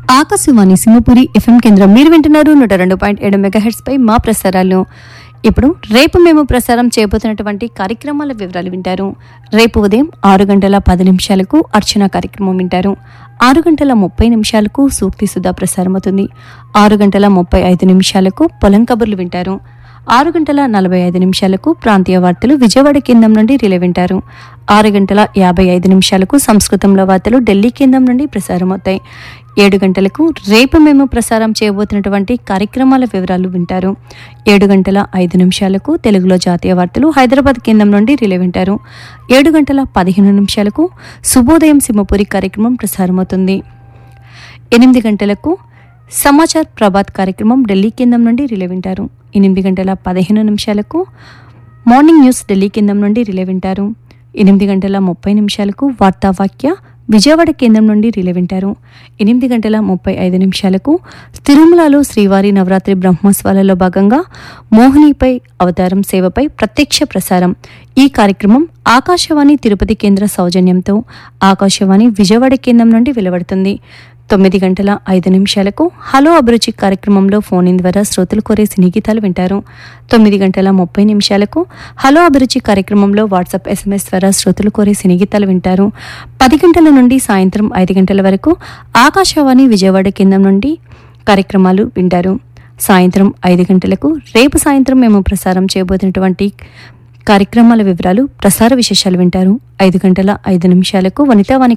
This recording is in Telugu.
ఆకాశవాణి సింహపురి ఎఫ్ఎం కేంద్రం మీరు వింటున్నారు నూట రెండు పాయింట్ ఏడు మెగాహెడ్స్ పై మా ప్రసారాలు ఇప్పుడు రేపు మేము ప్రసారం చేయబోతున్నటువంటి కార్యక్రమాల వివరాలు వింటారు రేపు ఉదయం ఆరు గంటల పది నిమిషాలకు అర్చన కార్యక్రమం వింటారు ఆరు గంటల ముప్పై నిమిషాలకు సూక్తి సుధా ప్రసారం అవుతుంది ఆరు గంటల ముప్పై ఐదు నిమిషాలకు పొలం కబుర్లు వింటారు ఆరు గంటల నలభై ఐదు నిమిషాలకు ప్రాంతీయ వార్తలు విజయవాడ కేంద్రం నుండి రిలే వింటారు ఆరు గంటల యాభై ఐదు నిమిషాలకు సంస్కృతంలో వార్తలు ఢిల్లీ కేంద్రం నుండి ప్రసారం అవుతాయి ఏడు గంటలకు రేపు మేము ప్రసారం చేయబోతున్నటువంటి కార్యక్రమాల వివరాలు వింటారు ఏడు గంటల ఐదు నిమిషాలకు తెలుగులో జాతీయ వార్తలు హైదరాబాద్ కేంద్రం నుండి రిలే వింటారు ఏడు గంటల పదిహేను నిమిషాలకు శుభోదయం సింహపురి కార్యక్రమం ప్రసారమవుతుంది ఎనిమిది గంటలకు సమాచార్ ప్రభాత్ కార్యక్రమం ఢిల్లీ కేంద్రం నుండి రిలే వింటారు ఎనిమిది గంటల పదిహేను నిమిషాలకు మార్నింగ్ న్యూస్ ఢిల్లీ కేంద్రం నుండి రిలే వింటారు ఎనిమిది గంటల ముప్పై నిమిషాలకు వార్తావాక్య విజయవాడ కేంద్రం నుండి రిలే వింటారు ఎనిమిది గంటల ముప్పై ఐదు నిమిషాలకు తిరుమలలో శ్రీవారి నవరాత్రి బ్రహ్మోత్సవాలలో భాగంగా మోహినిపై అవతారం సేవపై ప్రత్యక్ష ప్రసారం ఈ కార్యక్రమం ఆకాశవాణి తిరుపతి కేంద్ర సౌజన్యంతో ఆకాశవాణి విజయవాడ కేంద్రం నుండి వెలువడుతుంది తొమ్మిది గంటల ఐదు నిమిషాలకు హలో అభిరుచి కార్యక్రమంలో ఫోన్ ఇన్ ద్వారా శ్రోతలు కోరే సినీ గీతాలు వింటారు తొమ్మిది గంటల ముప్పై నిమిషాలకు హలో అభిరుచి కార్యక్రమంలో వాట్సాప్ ఎస్ఎంఎస్ ద్వారా శ్రోతలు కోరే సినీ గీతాలు వింటారు పది గంటల నుండి సాయంత్రం ఐదు గంటల వరకు ఆకాశవాణి విజయవాడ కేంద్రం నుండి కార్యక్రమాలు వింటారు సాయంత్రం ఐదు గంటలకు రేపు సాయంత్రం మేము ప్రసారం చేయబోతున్నటువంటి కార్యక్రమాల వివరాలు ప్రసార విశేషాలు వింటారు ఐదు గంటల ఐదు నిమిషాలకు వనితావాణి